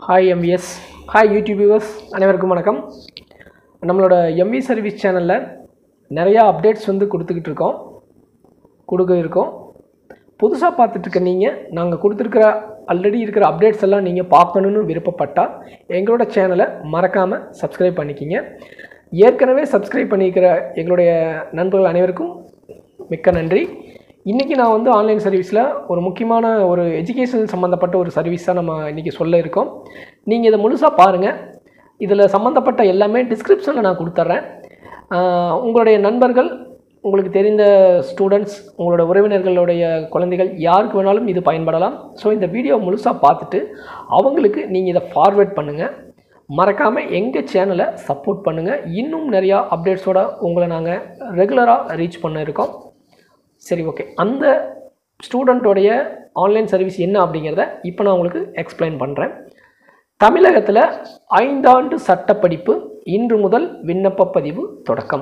hi MVS hi YouTube viewers அனைவருக்கும் வணக்கம் நம்மளோட எம்வி சர்வீஸ் சேனலில் நிறையா அப்டேட்ஸ் வந்து கொடுத்துக்கிட்டு இருக்கோம் கொடுக்க இருக்கோம் புதுசாக பார்த்துட்ருக்க நீங்கள் நாங்கள் கொடுத்துருக்கிற ஆல்ரெடி இருக்கிற அப்டேட்ஸ் எல்லாம் நீங்கள் பார்க்கணுன்னு விருப்பப்பட்டால் எங்களோட சேனலை மறக்காமல் சப்ஸ்கிரைப் பண்ணிக்கிங்க ஏற்கனவே சப்ஸ்கிரைப் பண்ணியிருக்கிற எங்களுடைய நண்பர்கள் அனைவருக்கும் மிக்க நன்றி இன்றைக்கி நான் வந்து ஆன்லைன் சர்வீஸில் ஒரு முக்கியமான ஒரு எஜுகேஷன் சம்மந்தப்பட்ட ஒரு சர்வீஸ் தான் நம்ம இன்றைக்கி சொல்ல இருக்கோம் நீங்கள் இதை முழுசாக பாருங்கள் இதில் சம்மந்தப்பட்ட எல்லாமே டிஸ்கிரிப்ஷனில் நான் கொடுத்துட்றேன் ஆஹ் உங்களுடைய நண்பர்கள் உங்களுக்கு தெரிந்த ஸ்டூடெண்ட்ஸ் உங்களோட உறவினர்களுடைய குழந்தைகள் யாருக்கு வேணாலும் இது பயன்படலாம் ஸோ இந்த வீடியோ முழுசாக பார்த்துட்டு அவங்களுக்கு நீங்கள் இதை ஃபார்வேர்ட் பண்ணுங்கள் மறக்காமல் எங்கள் சேனலை சப்போர்ட் பண்ணுங்கள் இன்னும் நிறையா அப்டேட்ஸோட உங்களை நாங்கள் ரெகுலராக ரீச் பண்ண இருக்கோம் சரி ஓகே அந்த ஸ்டூடெண்ட்டோடைய ஆன்லைன் சர்வீஸ் என்ன அப்படிங்கிறத இப்போ நான் உங்களுக்கு எக்ஸ்பிளைன் பண்ணுறேன் தமிழகத்தில் ஐந்தாண்டு சட்டப்படிப்பு இன்று முதல் விண்ணப்ப பதிவு தொடக்கம்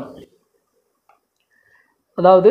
அதாவது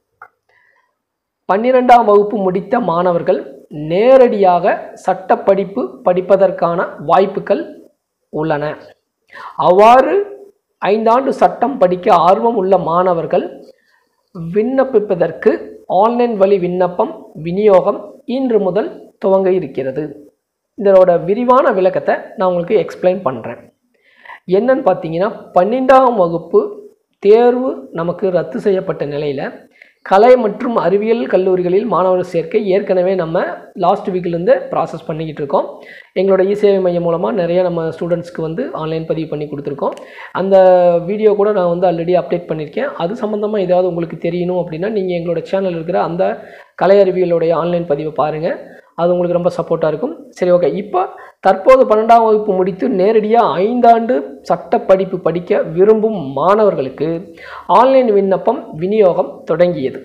பன்னிரெண்டாம் வகுப்பு முடித்த மாணவர்கள் நேரடியாக சட்டப்படிப்பு படிப்பதற்கான வாய்ப்புகள் உள்ளன அவ்வாறு ஐந்தாண்டு சட்டம் படிக்க ஆர்வம் உள்ள மாணவர்கள் விண்ணப்பிப்பதற்கு ஆன்லைன் வழி விண்ணப்பம் விநியோகம் இன்று முதல் துவங்க இருக்கிறது இதனோட விரிவான விளக்கத்தை நான் உங்களுக்கு எக்ஸ்பிளைன் பண்ணுறேன் என்னன்னு பார்த்தீங்கன்னா பன்னெண்டாம் வகுப்பு தேர்வு நமக்கு ரத்து செய்யப்பட்ட நிலையில் கலை மற்றும் அறிவியல் கல்லூரிகளில் மாணவர் சேர்க்கை ஏற்கனவே நம்ம லாஸ்ட் வீக்லேருந்து ப்ராசஸ் பண்ணிக்கிட்டு இருக்கோம் எங்களோட இ சேவை மையம் மூலமாக நிறைய நம்ம ஸ்டூடெண்ட்ஸ்க்கு வந்து ஆன்லைன் பதிவு பண்ணி கொடுத்துருக்கோம் அந்த வீடியோ கூட நான் வந்து ஆல்ரெடி அப்டேட் பண்ணியிருக்கேன் அது சம்மந்தமாக ஏதாவது உங்களுக்கு தெரியணும் அப்படின்னா நீங்கள் எங்களோட சேனல் இருக்கிற அந்த கலை அறிவியலுடைய ஆன்லைன் பதிவை பாருங்கள் அது உங்களுக்கு ரொம்ப சப்போர்ட்டாக இருக்கும் சரி ஓகே இப்போ தற்போது பன்னெண்டாம் வகுப்பு முடித்து நேரடியாக ஐந்தாண்டு சட்ட படிப்பு படிக்க விரும்பும் மாணவர்களுக்கு ஆன்லைன் விண்ணப்பம் விநியோகம் தொடங்கியது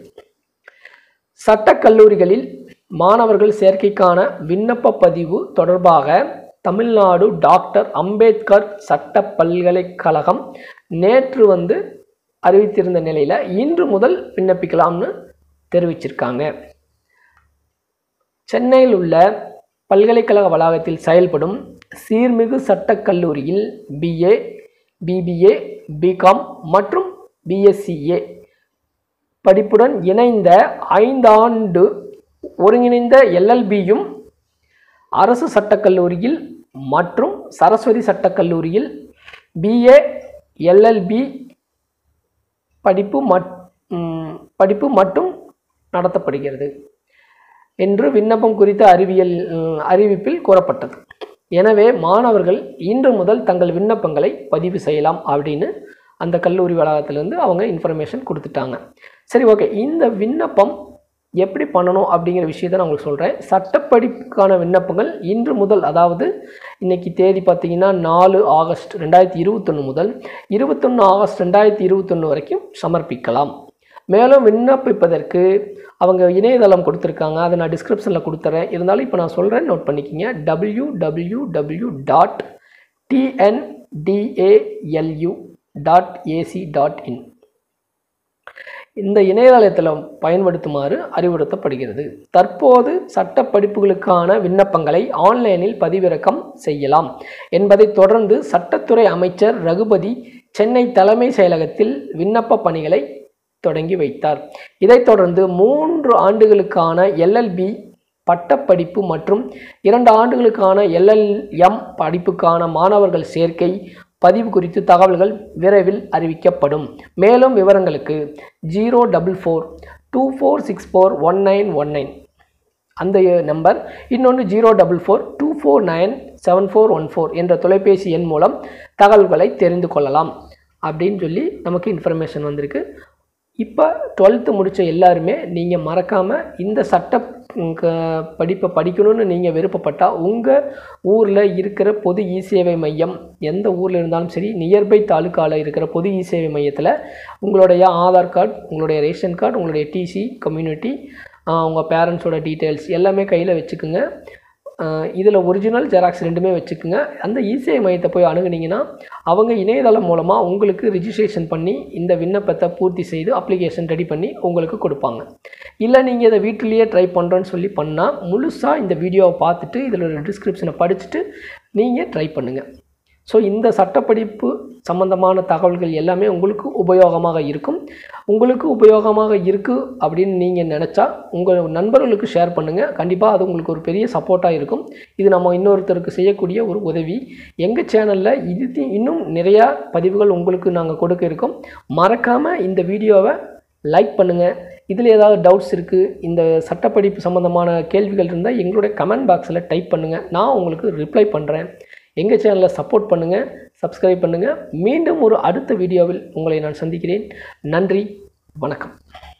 சட்டக் கல்லூரிகளில் மாணவர்கள் சேர்க்கைக்கான விண்ணப்ப பதிவு தொடர்பாக தமிழ்நாடு டாக்டர் அம்பேத்கர் சட்ட பல்கலைக்கழகம் நேற்று வந்து அறிவித்திருந்த நிலையில் இன்று முதல் விண்ணப்பிக்கலாம்னு தெரிவிச்சிருக்காங்க சென்னையில் உள்ள பல்கலைக்கழக வளாகத்தில் செயல்படும் சீர்மிகு சட்டக் கல்லூரியில் பிஏ பிபிஏ பிகாம் மற்றும் பிஎஸ்சிஏ படிப்புடன் இணைந்த ஐந்தாண்டு ஒருங்கிணைந்த எல்எல்பியும் அரசு சட்டக் கல்லூரியில் மற்றும் சரஸ்வதி சட்டக் கல்லூரியில் பிஏ எல்எல்பி படிப்பு மட் ம், படிப்பு மட்டும் நடத்தப்படுகிறது என்று விண்ணப்பம் குறித்த அறிவியல் ம், அறிவிப்பில் கூறப்பட்டது எனவே மாணவர்கள் இன்று முதல் தங்கள் விண்ணப்பங்களை பதிவு செய்யலாம் அப்படின்னு அந்த கல்லூரி வளாகத்திலேருந்து அவங்க இன்ஃபர்மேஷன் கொடுத்துட்டாங்க சரி ஓகே இந்த விண்ணப்பம் எப்படி பண்ணணும் அப்படிங்கிற விஷயத்தை நான் உங்களுக்கு சொல்கிறேன் சட்டப்படிப்புக்கான விண்ணப்பங்கள் இன்று முதல் அதாவது இன்னைக்கு தேதி பார்த்தீங்கன்னா நாலு ஆகஸ்ட் ரெண்டாயிரத்தி இருபத்தொன்று முதல் இருபத்தொன்று ஆகஸ்ட் ரெண்டாயிரத்தி இருபத்தொன்று வரைக்கும் சமர்ப்பிக்கலாம் மேலும் விண்ணப்பிப்பதற்கு அவங்க இணையதளம் கொடுத்துருக்காங்க அதை நான் டிஸ்கிரிப்ஷனில் கொடுத்துறேன் இருந்தாலும் இப்போ நான் சொல்கிறேன் நோட் பண்ணிக்கிங்க W W W dot TNDALU dot AC dot in இந்த இணையதளத்தில் பயன்படுத்துமாறு அறிவுறுத்தப்படுகிறது தற்போது சட்ட படிப்புகளுக்கான விண்ணப்பங்களை ஆன்லைனில் பதிவிறக்கம் செய்யலாம் என்பதைத் தொடர்ந்து சட்டத்துறை அமைச்சர் ரகுபதி சென்னை தலைமை செயலகத்தில் விண்ணப்ப பணிகளை தொடங்கி வைத்தார் இதைத் தொடர்ந்து மூன்று ஆண்டுகளுக்கான எல்எல்பி பட்டப்படிப்பு மற்றும் இரண்டு ஆண்டுகளுக்கான எல்எல்எம் படிப்புக்கான மாணவர்கள் சேர்க்கை பதிவு குறித்து தகவல்கள் விரைவில் அறிவிக்கப்படும் மேலும் விவரங்களுக்கு zero double four two four six four one nine one nine அந்த நம்பர் இன்னொன்று zero double four two four nine seven four one four என்ற தொலைபேசி எண் மூலம் தகவல்களை தெரிந்து கொள்ளலாம் அப்படின்னு சொல்லி நமக்கு இன்ஃபர்மேஷன் வந்திருக்கு இப்போ டுவெல்த்து முடித்த எல்லாருமே நீங்கள் மறக்காமல் இந்த சட்ட ம், க- படிப்பை படிக்கணும்னு நீங்கள் விருப்பப்பட்டால் உங்கள் ஊரில் இருக்கிற பொது இ சேவை மையம் எந்த ஊரில் இருந்தாலும் சரி நியர்பை தாலுக்காவில் இருக்கிற பொது இ சேவை மையத்தில் உங்களுடைய ஆதார் கார்டு உங்களுடைய ரேஷன் கார்டு உங்களுடைய டிசி கம்யூனிட்டி உங்கள் பேரண்ட்ஸோட டீட்டெயில்ஸ் எல்லாமே கையில் வச்சுக்குங்க இதில் ஒரிஜினல் ஜெராக்ஸ் ரெண்டுமே வச்சுக்குங்க அந்த இசேவை மையத்தை போய் அணுகுனீங்கன்னா அவங்க இணையதளம் மூலமாக உங்களுக்கு ரிஜிஸ்ட்ரேஷன் பண்ணி இந்த விண்ணப்பத்தை பூர்த்தி செய்து அப்ளிகேஷன் ரெடி பண்ணி உங்களுக்கு கொடுப்பாங்க இல்லை நீங்கள் இதை வீட்டிலேயே ட்ரை பண்ணுறேன்னு சொல்லி பண்ணால் முழுசாக இந்த வீடியோவை பார்த்துட்டு இதில் ஒரு டிஸ்கிரிப்ஷனை படிச்சுட்டு நீங்கள் ட்ரை பண்ணுங்கள் ஸோ இந்த சட்டப்படிப்பு சம்பந்தமான தகவல்கள் எல்லாமே உங்களுக்கு உபயோகமாக இருக்கும் உங்களுக்கு உபயோகமாக இருக்குது அப்படின்னு நீங்கள் நினச்சா உங்கள் நண்பர்களுக்கு ஷேர் பண்ணுங்கள் கண்டிப்பாக அது உங்களுக்கு ஒரு பெரிய சப்போர்ட்டாக இருக்கும் இது நம்ம இன்னொருத்தருக்கு செய்யக்கூடிய ஒரு உதவி எங்கள் சேனலில் இது இன்னும் நிறையா பதிவுகள் உங்களுக்கு நாங்கள் கொடுக்க இருக்கோம் மறக்காமல் இந்த வீடியோவை லைக் பண்ணுங்கள் இதில் ஏதாவது டவுட்ஸ் இருக்குது இந்த சட்டப்படிப்பு சம்மந்தமான கேள்விகள் இருந்தால் எங்களுடைய கமெண்ட் பாக்ஸில் டைப் பண்ணுங்கள் நான் உங்களுக்கு ரிப்ளை பண்ணுறேன் எங்கள் சேனலை சப்போர்ட் பண்ணுங்கள் சப்ஸ்கிரைப் பண்ணுங்கள் மீண்டும் ஒரு அடுத்த வீடியோவில் உங்களை நான் சந்திக்கிறேன் நன்றி வணக்கம்